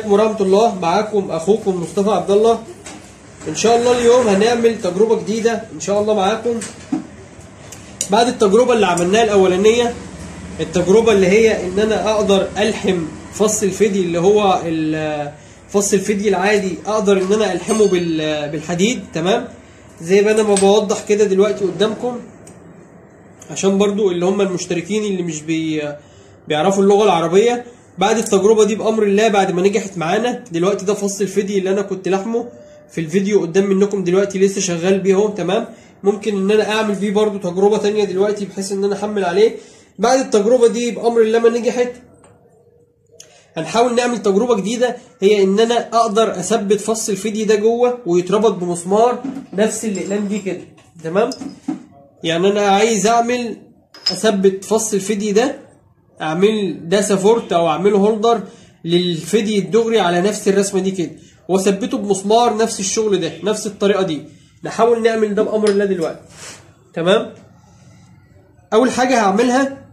عليكم ورحمة الله معاكم أخوكم مصطفى عبد الله إن شاء الله اليوم هنعمل تجربة جديدة إن شاء الله معاكم بعد التجربة اللي عملناها الأولانية التجربة اللي هي إن أنا أقدر ألحم فص الفدي اللي هو ال- فص الفدي العادي أقدر إن أنا ألحمه بال- بالحديد تمام زي ما أنا ما بوضح كده دلوقتي قدامكم عشان برضو اللي هم المشتركين اللي مش بي بيعرفوا اللغة العربية بعد التجربة دي بأمر الله بعد ما نجحت معانا دلوقتي ده فص الفيديو اللي أنا كنت لحمه في الفيديو قدام منكم دلوقتي لسه شغال بيه اهو تمام ممكن إن أنا أعمل بيه برضو تجربة تانية دلوقتي بحيث إن أنا أحمل عليه بعد التجربة دي بأمر الله ما نجحت هنحاول نعمل تجربة جديدة هي إن أنا أقدر أثبت فص الفيديو ده جوه ويتربط بمسمار نفس الأقلام دي كده تمام يعني انا عايز اعمل اثبت فص الفدي ده اعمل ده سافورت او اعمله هولدر للفدي الدغري على نفس الرسمه دي كده واثبته بمسمار نفس الشغل ده نفس الطريقه دي نحاول نعمل ده بامر الله دلوقتي تمام اول حاجه هعملها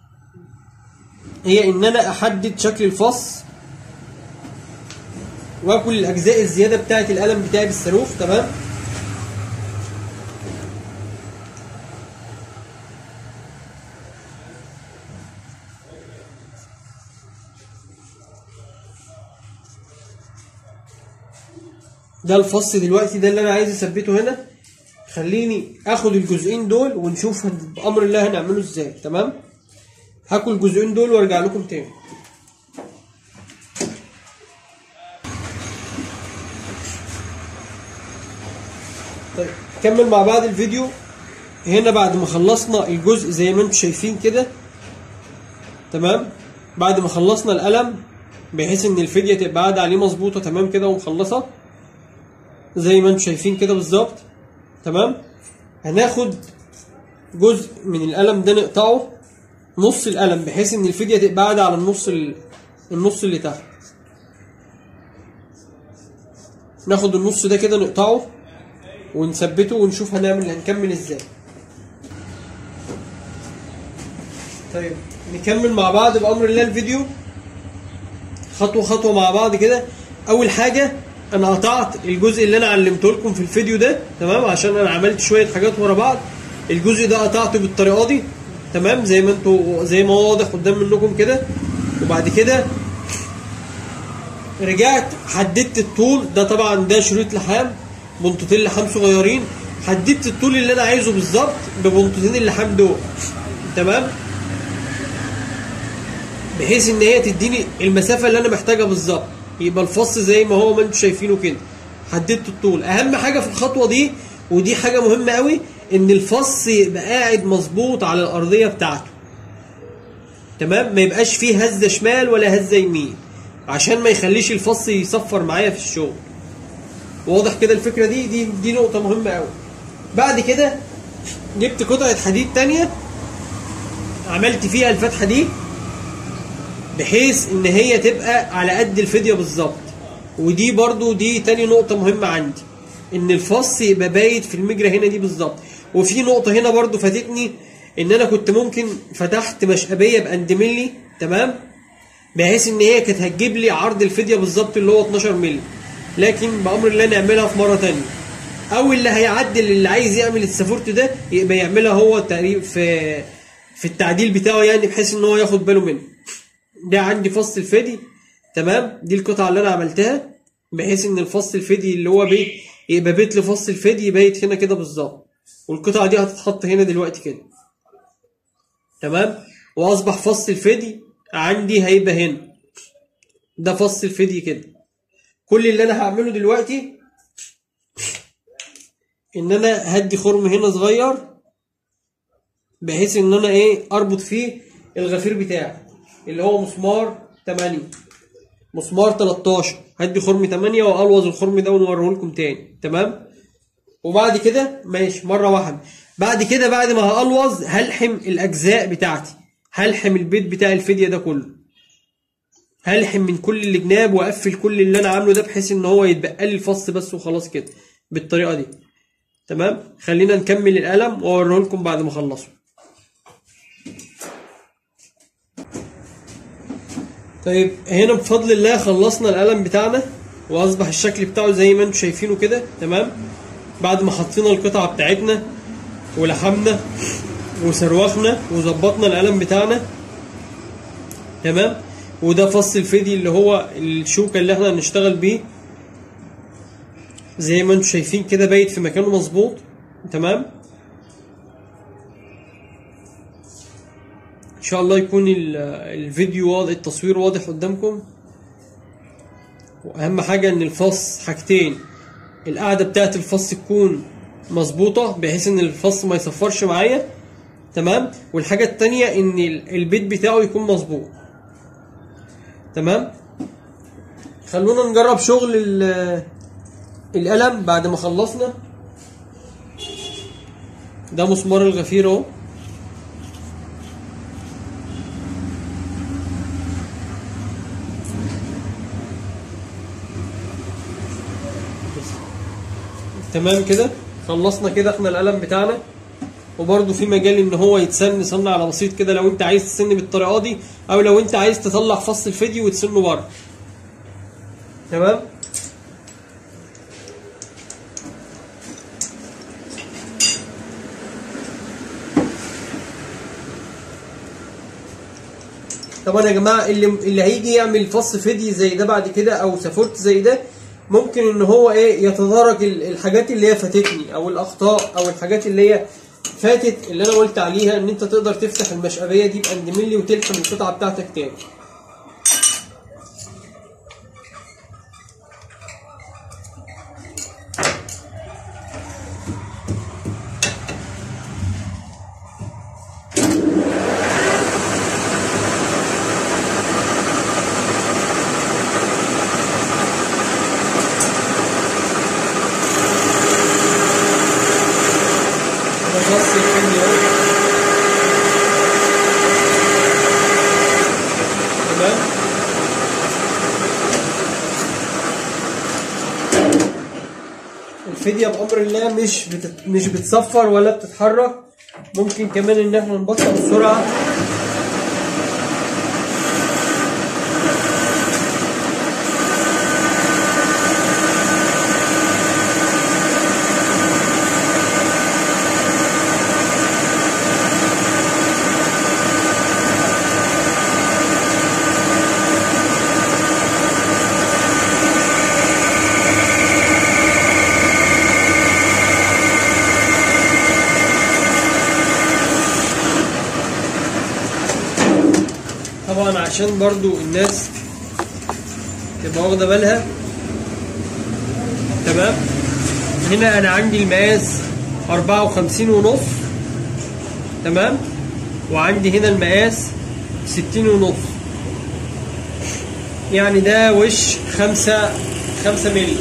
هي ان انا احدد شكل الفص واكل الاجزاء الزياده بتاعه القلم بتاعي بالصاروخ تمام ده الفص دلوقتي ده اللي انا عايز اثبته هنا خليني اخد الجزئين دول ونشوف هن- بامر الله هنعمله ازاي تمام هاكل الجزئين دول وارجع لكم تاني طيب نكمل مع بعض الفيديو هنا بعد ما خلصنا الجزء زي ما انتم شايفين كده تمام بعد ما خلصنا القلم بحيث ان الفدية تبقى قاعدة عليه مظبوطة تمام كده ومخلصة زي ما انتم شايفين كده بالظبط تمام هناخد جزء من القلم ده نقطعه نص القلم بحيث ان الفدية تبقى قاعدة على النص ال... النص اللي تحت ناخد النص ده كده نقطعه ونثبته ونشوف هنعمل هنكمل ازاي طيب نكمل مع بعض بأمر الله الفيديو خطوة خطوة مع بعض كده أول حاجة أنا قطعت الجزء اللي أنا علمته لكم في الفيديو ده تمام عشان أنا عملت شوية حاجات ورا بعض الجزء ده قطعته بالطريقة دي تمام زي ما انتوا زي ما هو واضح قدام منكم كده وبعد كده رجعت حددت الطول ده طبعا ده شريط لحام بنطتين لحام صغيرين حددت الطول اللي انا عايزه بالظبط ببنطتين اللحام دول تمام بحيث ان هي تديني المسافه اللي انا محتاجها بالظبط يبقى الفص زي ما هو ما انتم شايفينه كده حددت الطول اهم حاجه في الخطوه دي ودي حاجه مهمه قوي ان الفص يبقى قاعد مظبوط على الارضيه بتاعته تمام ما يبقاش فيه هزه شمال ولا هزه يمين عشان ما يخليش الفص يصفر معايا في الشغل واضح كده الفكره دي دي دي نقطه مهمه قوي بعد كده جبت قطعه حديد تانية عملت فيها الفتحه دي بحيث ان هي تبقى على قد الفدية بالظبط ودي برضو دي تاني نقطة مهمة عندي ان الفص يبقى بايت في المجرى هنا دي بالظبط وفي نقطة هنا برضو فاتتني ان انا كنت ممكن فتحت مشقبية باندملي تمام بحيث ان هي كانت هتجيب لي عرض الفدية بالظبط اللي هو 12 مللي لكن بامر الله نعملها في مرة تانية او اللي هيعدل اللي عايز يعمل السافورت ده يبقى يعملها هو تقريبا في في التعديل بتاعه يعني بحيث ان هو ياخد باله منه ده عندي فص الفدي تمام دي القطعه اللي انا عملتها بحيث ان الفص الفدي اللي هو بيت يبقى بيت لفص الفدي بايت هنا كده بالظبط والقطعه دي هتتحط هنا دلوقتي كده تمام واصبح فص الفدي عندي هيبقى هنا ده فص الفدي كده كل اللي انا هعمله دلوقتي ان انا هدي خرم هنا صغير بحيث ان انا ايه اربط فيه الغفير بتاعي اللي هو مسمار 8 مسمار 13 هدي خرم 8 والوظ الخرم ده ونوريه لكم تاني تمام وبعد كده ماشي مره واحده بعد كده بعد ما هالوظ هلحم الاجزاء بتاعتي هلحم البيت بتاع الفديه ده كله هلحم من كل الجناب واقفل كل اللي انا عامله ده بحيث ان هو يتبقى لي الفص بس وخلاص كده بالطريقه دي تمام خلينا نكمل القلم واوريه لكم بعد ما اخلصه طيب هنا بفضل الله خلصنا القلم بتاعنا واصبح الشكل بتاعه زي ما انتم شايفينه كده تمام بعد ما حطينا القطعه بتاعتنا ولحمنا وصروخنا وظبطنا القلم بتاعنا تمام وده فص الفدي اللي هو الشوكه اللي احنا هنشتغل بيه زي ما انتم شايفين كده بايت في مكانه مظبوط تمام ان شاء الله يكون ال- الفيديو واضح التصوير واضح قدامكم واهم حاجه ان الفص حاجتين القاعده بتاعت الفص تكون مظبوطه بحيث ان الفص ما يصفرش معايا تمام والحاجه التانية ان ال- البيت بتاعه يكون مظبوط تمام خلونا نجرب شغل ال- القلم بعد ما خلصنا ده مسمار الغفير اهو تمام كده خلصنا كده احنا القلم بتاعنا وبرده في مجال ان هو يتسن سن على بسيط كده لو انت عايز تسن بالطريقه دي او لو انت عايز تطلع فص الفيديو وتسنه بره تمام طبعا يا جماعه اللي اللي هيجي يعمل فص فدي زي ده بعد كده او سافورت زي ده ممكن ان هو ايه يتدارك ال- الحاجات اللي هي فاتتني او الاخطاء او الحاجات اللي هي فاتت اللي انا قلت عليها ان انت تقدر تفتح المشقبيه دي باند ملي وتلحم القطعه بتاعتك تاني ده فص الفيديو اهو. تمام الفدية بأمر الله مش بتت... مش بتصفر ولا بتتحرك ممكن كمان ان احنا نبطئ السرعة طبعا عشان برضو الناس تبقى واخده بالها تمام هنا انا عندي المقاس 54 ونص تمام وعندي هنا المقاس 60 ونص يعني ده وش 5 5 مللي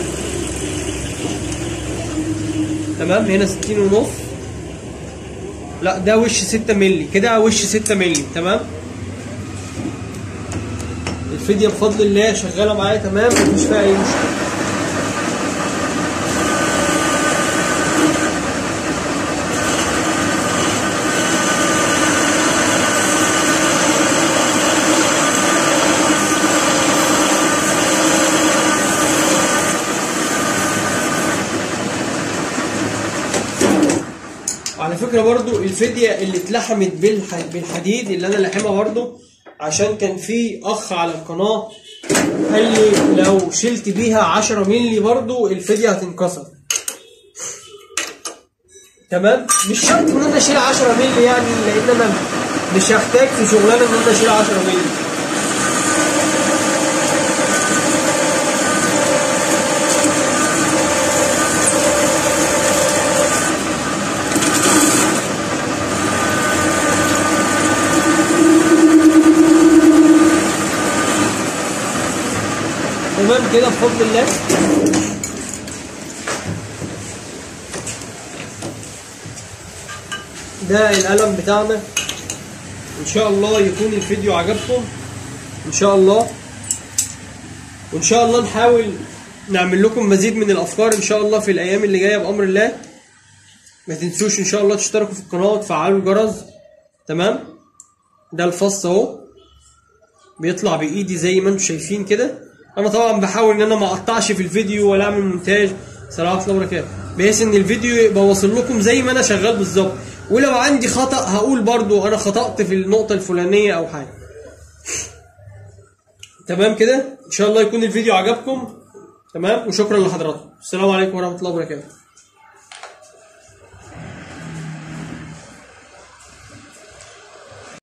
تمام هنا 60 ونص لا ده وش 6 مللي كده وش 6 مللي تمام الفدية بفضل الله شغالة معايا تمام مفيش فيها أي مشكلة وعلى فكرة برضو الفدية اللي اتلحمت بالح... بالحديد اللي انا لاحمها برضو عشان كان في اخ على القناة قال لي لو شلت بيها 10 مللي برضو الفدية هتنكسر تمام مش شرط ان انا اشيل 10 مللي يعني لان انا مش هحتاج في شغلانه ان انا اشيل 10 مللي تمام كده بفضل الله ده القلم بتاعنا ان شاء الله يكون الفيديو عجبكم ان شاء الله وان شاء الله نحاول نعمل لكم مزيد من الافكار ان شاء الله في الايام اللي جايه بامر الله ما تنسوش ان شاء الله تشتركوا في القناه وتفعلوا الجرس تمام ده الفص اهو بيطلع بايدي زي ما انتم شايفين كده انا طبعا بحاول ان انا ما اقطعش في الفيديو ولا اعمل مونتاج صراحه الله وبركاته بحيث ان الفيديو يبقى واصل لكم زي ما انا شغال بالظبط ولو عندي خطا هقول برضو انا خطات في النقطه الفلانيه او حاجه تمام كده ان شاء الله يكون الفيديو عجبكم تمام وشكرا لحضراتكم السلام عليكم ورحمه الله وبركاته